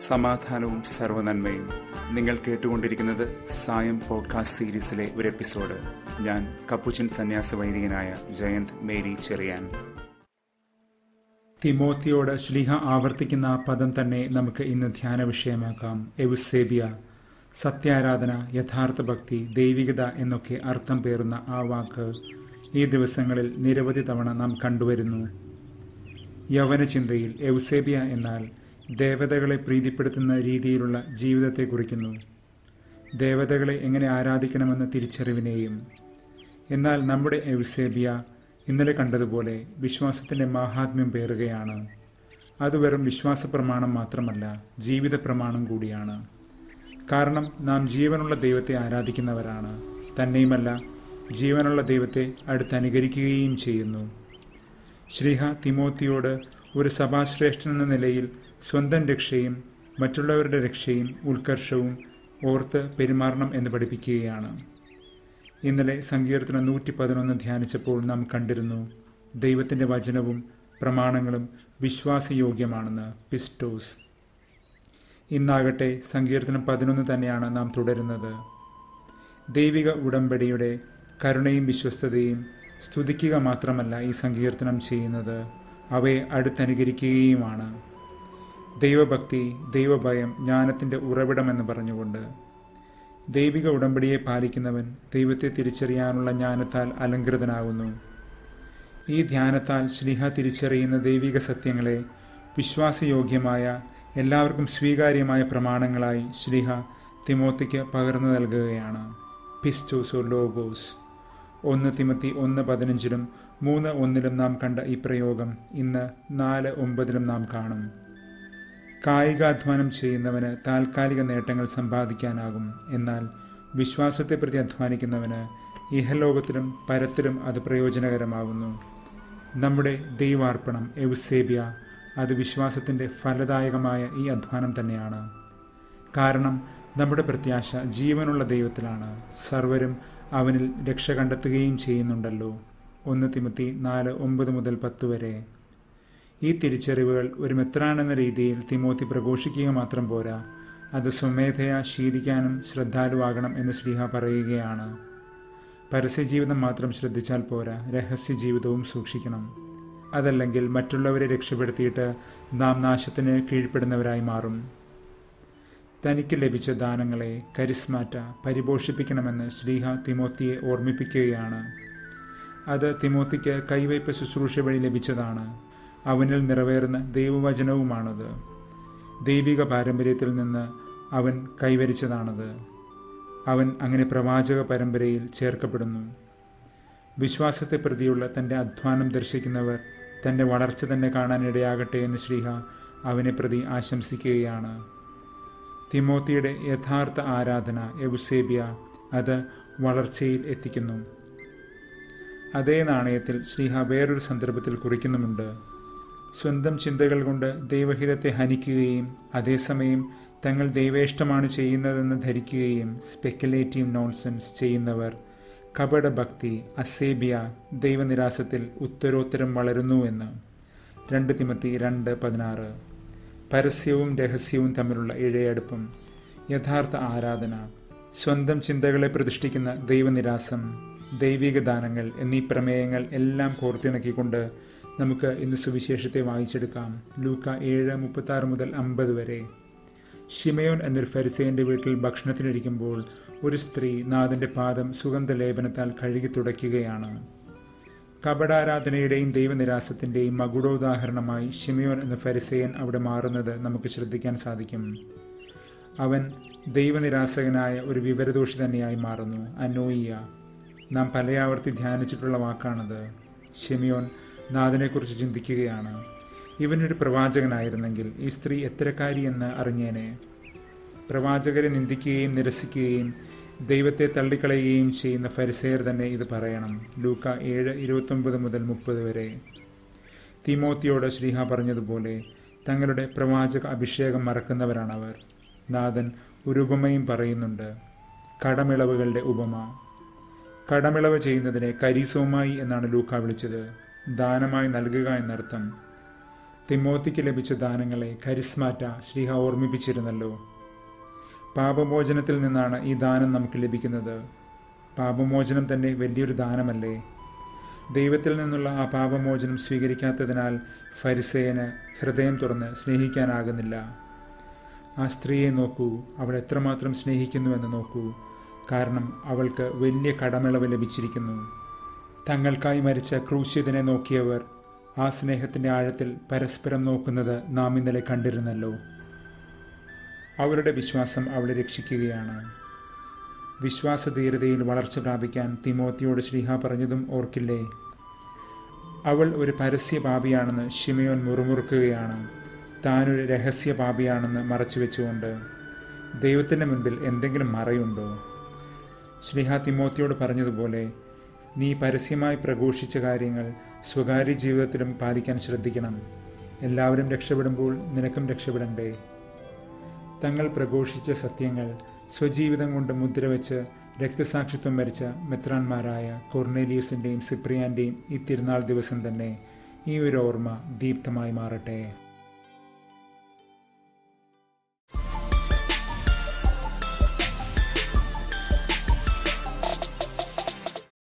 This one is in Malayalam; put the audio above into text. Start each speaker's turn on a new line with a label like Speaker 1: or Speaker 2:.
Speaker 1: സമാധാനവും സർവനന്മയും നിങ്ങൾ കേട്ടുകൊണ്ടിരിക്കുന്നത് സായം പോഡ്കാസ്റ്റ് സീരീസിലെ ഒരു എപ്പിസോഡ് ഞാൻ കപ്പുച്ചൻ സന്യാസ വൈദികനായ ജയന്ത് മേരി ചെറിയാൻ
Speaker 2: തിമോത്തിയോട് ശ്ലീഹ ആവർത്തിക്കുന്ന ആ പദം തന്നെ നമുക്ക് ഇന്ന് ധ്യാന വിഷയമാക്കാം എവുസേബിയ സത്യാരാധന യഥാർത്ഥ ഭക്തി ദൈവികത എന്നൊക്കെ അർത്ഥം പേറുന്ന ആ വാക്ക് ഈ ദിവസങ്ങളിൽ നിരവധി തവണ നാം കണ്ടുവരുന്നു യവന ചിന്തയിൽ എവുസേബിയ എന്നാൽ ദേവതകളെ പ്രീതിപ്പെടുത്തുന്ന രീതിയിലുള്ള ജീവിതത്തെ കുറിക്കുന്നു ദേവതകളെ എങ്ങനെ ആരാധിക്കണമെന്ന തിരിച്ചറിവിനെയും എന്നാൽ നമ്മുടെ എവുസേബിയ ഇന്നലെ കണ്ടതുപോലെ വിശ്വാസത്തിന്റെ മാഹാത്മ്യം പേറുകയാണ് അത് വെറും വിശ്വാസ പ്രമാണം മാത്രമല്ല ജീവിത പ്രമാണം കൂടിയാണ് കാരണം നാം ജീവനുള്ള ദൈവത്തെ ആരാധിക്കുന്നവരാണ് തന്നെയുമല്ല ജീവനുള്ള ദൈവത്തെ അടുത്തനുകരിക്കുകയും ചെയ്യുന്നു ശ്രീഹ തിമോത്തിയോട് ഒരു സഭാശ്രേഷ്ഠൻ എന്ന നിലയിൽ സ്വന്തം രക്ഷയും മറ്റുള്ളവരുടെ രക്ഷയും ഉത്കർഷവും ഓർത്ത് പെരുമാറണം എന്ന് പഠിപ്പിക്കുകയാണ് ഇന്നലെ സങ്കീർത്തനം നൂറ്റി പതിനൊന്ന് ധ്യാനിച്ചപ്പോൾ നാം കണ്ടിരുന്നു ദൈവത്തിന്റെ വചനവും പ്രമാണങ്ങളും വിശ്വാസയോഗ്യമാണെന്ന് പിസ്റ്റോസ് ഇന്നാകട്ടെ സങ്കീർത്തനം പതിനൊന്ന് തന്നെയാണ് നാം തുടരുന്നത് ദൈവിക ഉടമ്പടിയുടെ കരുണയും വിശ്വസ്തതയും സ്തുതിക്കുക മാത്രമല്ല ഈ സങ്കീർത്തനം ചെയ്യുന്നത് അവയെ അടുത്തനുകരിക്കുകയുമാണ് ദൈവഭക്തി ദൈവഭയം ജ്ഞാനത്തിന്റെ ഉറവിടമെന്ന് പറഞ്ഞുകൊണ്ട് ദൈവിക ഉടമ്പടിയെ പാലിക്കുന്നവൻ ദൈവത്തെ തിരിച്ചറിയാനുള്ള ജ്ഞാനത്താൽ അലങ്കൃതനാകുന്നു ഈ ധ്യാനത്താൽ ശ്ലിഹ തിരിച്ചറിയുന്ന ദൈവിക സത്യങ്ങളെ വിശ്വാസയോഗ്യമായ എല്ലാവർക്കും സ്വീകാര്യമായ പ്രമാണങ്ങളായി ശ്ലിഹ തിമോത്തിക്ക് പകർന്നു നൽകുകയാണ് പിസ്റ്റോസോ ലോഗോസ് ഒന്ന് തിമത്തി ഒന്ന് പതിനഞ്ചിലും മൂന്ന് ഒന്നിലും നാം കണ്ട ഈ പ്രയോഗം ഇന്ന് നാല് ഒമ്പതിലും നാം കാണും കായികാധ്വാനം ചെയ്യുന്നവന് താൽക്കാലിക നേട്ടങ്ങൾ സമ്പാദിക്കാനാകും എന്നാൽ വിശ്വാസത്തെ പ്രതി അധ്വാനിക്കുന്നവന് ഇഹലോകത്തിലും പരത്തിലും അത് പ്രയോജനകരമാകുന്നു നമ്മുടെ ദൈവാർപ്പണം എവുസേബിയ അത് വിശ്വാസത്തിന്റെ ഫലദായകമായ ഈ അധ്വാനം തന്നെയാണ് കാരണം നമ്മുടെ പ്രത്യാശ ജീവനുള്ള ദൈവത്തിലാണ് സർവരും അവനിൽ രക്ഷ കണ്ടെത്തുകയും ചെയ്യുന്നുണ്ടല്ലോ ഒന്ന് തിമത്തി നാല് ഒമ്പത് മുതൽ പത്ത് വരെ ഈ തിരിച്ചറിവുകൾ ഒരു മെത്രാനെന്ന രീതിയിൽ തിമോത്തി പ്രഘോഷിക്കുക മാത്രം പോരാ അത് സ്വമേധയാ ശീലിക്കാനും ശ്രദ്ധാലുവാകണം എന്ന് ശ്രീഹ പറയുകയാണ് പരസ്യജീവിതം മാത്രം ശ്രദ്ധിച്ചാൽ പോരാ രഹസ്യ ജീവിതവും സൂക്ഷിക്കണം അതല്ലെങ്കിൽ മറ്റുള്ളവരെ രക്ഷപ്പെടുത്തിയിട്ട് നാം നാശത്തിന് കീഴ്പ്പെടുന്നവരായി മാറും തനിക്ക് ലഭിച്ച ദാനങ്ങളെ കരിസ്മാറ്റ പരിപോഷിപ്പിക്കണമെന്ന് ശ്രീഹ തിമോത്തിയെ ഓർമ്മിപ്പിക്കുകയാണ് അത് തിമോത്തിക്ക് കൈവയ്പ് ശുശ്രൂഷ വഴി ലഭിച്ചതാണ് അവനിൽ നിറവേറുന്ന ദൈവവചനവുമാണത് ദൈവിക പാരമ്പര്യത്തിൽ നിന്ന് അവൻ കൈവരിച്ചതാണത് അവൻ അങ്ങനെ പ്രവാചക പരമ്പരയിൽ ചേർക്കപ്പെടുന്നു വിശ്വാസത്തെ പ്രതിയുള്ള തന്റെ അധ്വാനം ദർശിക്കുന്നവർ തന്റെ വളർച്ച തന്നെ കാണാനിടയാകട്ടെ എന്ന് ശ്രീഹ അവനെ പ്രതി ആശംസിക്കുകയാണ് തിമോത്തിയുടെ യഥാർത്ഥ ആരാധന എവുസേബിയ അത് വളർച്ചയിൽ എത്തിക്കുന്നു അതേ നാണയത്തിൽ ശ്രീഹ വേറൊരു സന്ദർഭത്തിൽ കുറിക്കുന്നുമുണ്ട് സ്വന്തം ചിന്തകൾ കൊണ്ട് ദൈവഹിതത്തെ ഹനിക്കുകയും അതേസമയം തങ്ങൾ ദൈവേഷ്ടമാണ് ചെയ്യുന്നതെന്ന് ധരിക്കുകയും സ്പെക്കുലേറ്റീവ് നോൺസെൻസ് ചെയ്യുന്നവർ കപടഭക്തി അസേബിയ ദൈവനിരാസത്തിൽ ഉത്തരോത്തരം വളരുന്നുവെന്ന് രണ്ട് തിമത്തി രണ്ട് പതിനാറ് പരസ്യവും രഹസ്യവും തമ്മിലുള്ള ഇഴയടുപ്പം യഥാർത്ഥ ആരാധന സ്വന്തം ചിന്തകളെ പ്രതിഷ്ഠിക്കുന്ന ദൈവനിരാസം ദൈവിക ദാനങ്ങൾ എന്നീ പ്രമേയങ്ങൾ എല്ലാം കോർത്തിണക്കിക്കൊണ്ട് നമുക്ക് ഇന്ന് സുവിശേഷത്തെ വായിച്ചെടുക്കാം ലൂക്ക ഏഴ് മുപ്പത്തി ആറ് മുതൽ അമ്പത് വരെ ഷിമയോൻ എന്നൊരു ഫരിസേന്റെ വീട്ടിൽ ഭക്ഷണത്തിനിരിക്കുമ്പോൾ ഒരു സ്ത്രീ നാഥന്റെ പാദം സുഗന്ധലേപനത്താൽ കഴുകി തുടയ്ക്കുകയാണ് കപടാരാധനയുടെയും ദൈവനിരാസത്തിന്റെയും മകുടോദാഹരണമായി ഷിമയോൻ എന്ന ഫരിസേയൻ അവിടെ മാറുന്നത് നമുക്ക് ശ്രദ്ധിക്കാൻ സാധിക്കും അവൻ ദൈവനിരാസകനായ ഒരു വിവരദോഷി തന്നെയായി മാറുന്നു അനോയിയ നാം പലയാവർത്തി ധ്യാനിച്ചിട്ടുള്ള വാക്കാണത് ഷിമിയോൻ നാഥനെക്കുറിച്ച് ചിന്തിക്കുകയാണ് ഇവനൊരു പ്രവാചകനായിരുന്നെങ്കിൽ ഈ സ്ത്രീ എത്തരക്കാരി എന്ന് അറിഞ്ഞേനെ പ്രവാചകരെ നിന്ദിക്കുകയും നിരസിക്കുകയും ദൈവത്തെ തള്ളിക്കളയുകയും ചെയ്യുന്ന ഫരിസേർ തന്നെ ഇത് പറയണം ലൂക്ക ഏഴ് ഇരുപത്തൊമ്പത് മുതൽ മുപ്പത് വരെ തിമോത്തിയോട് ശ്രീഹ പറഞ്ഞതുപോലെ തങ്ങളുടെ പ്രവാചക അഭിഷേകം മറക്കുന്നവരാണവർ നാഥൻ ഒരു ഉപമയും പറയുന്നുണ്ട് കടമിളവുകളുടെ ഉപമ കടമിളവ് ചെയ്യുന്നതിനെ കരീസോമായി എന്നാണ് ലൂക്ക വിളിച്ചത് ദാനമായി നൽകുക എന്നർത്ഥം തിമോത്തിക്ക് ലഭിച്ച ദാനങ്ങളെ കരിസ്മാറ്റ ശ്രീഹ ഓർമ്മിപ്പിച്ചിരുന്നല്ലോ പാപമോചനത്തിൽ നിന്നാണ് ഈ ദാനം നമുക്ക് ലഭിക്കുന്നത് പാപമോചനം തന്നെ വലിയൊരു ദാനമല്ലേ ദൈവത്തിൽ നിന്നുള്ള ആ പാപമോചനം സ്വീകരിക്കാത്തതിനാൽ ഫരിസേയന് ഹൃദയം തുറന്ന് സ്നേഹിക്കാനാകുന്നില്ല ആ സ്ത്രീയെ നോക്കൂ അവൾ എത്രമാത്രം സ്നേഹിക്കുന്നുവെന്ന് നോക്കൂ കാരണം അവൾക്ക് വലിയ കടമിളവ് ലഭിച്ചിരിക്കുന്നു തങ്ങൾക്കായി മരിച്ച ക്രൂശിതനെ നോക്കിയവർ ആ സ്നേഹത്തിന്റെ ആഴത്തിൽ പരസ്പരം നോക്കുന്നത് നാം ഇന്നലെ കണ്ടിരുന്നല്ലോ അവരുടെ വിശ്വാസം അവളെ രക്ഷിക്കുകയാണ് വിശ്വാസധീരതയിൽ വളർച്ച പ്രാപിക്കാൻ തിമോത്തിയോട് ശ്രീഹ പറഞ്ഞതും ഓർക്കില്ലേ അവൾ ഒരു പരസ്യ പാപിയാണെന്ന് ഷിമയോൻ മുറുമുറുക്കുകയാണ് താനൊരു രഹസ്യ പാപിയാണെന്ന് മറച്ചു വെച്ചുകൊണ്ട് ദൈവത്തിൻ്റെ മുൻപിൽ എന്തെങ്കിലും മറയുണ്ടോ ശ്രീഹ തിമോത്തിയോട് പറഞ്ഞതുപോലെ നീ പരസ്യമായി പ്രഘോഷിച്ച കാര്യങ്ങൾ സ്വകാര്യ ജീവിതത്തിലും പാലിക്കാൻ ശ്രദ്ധിക്കണം എല്ലാവരും രക്ഷപ്പെടുമ്പോൾ നിനക്കും രക്ഷപ്പെടണ്ടേ തങ്ങൾ പ്രഘോഷിച്ച സത്യങ്ങൾ സ്വജീവിതം കൊണ്ട് മുദ്രവെച്ച് രക്തസാക്ഷിത്വം വരിച്ച മെത്രാന്മാരായ കൊർണേലിയസിൻ്റെയും സിപ്രിയാൻ്റെയും ഈ തിരുനാൾ ദിവസം തന്നെ ഈ ഒരു ഓർമ്മ ദീപ്തമായി മാറട്ടെ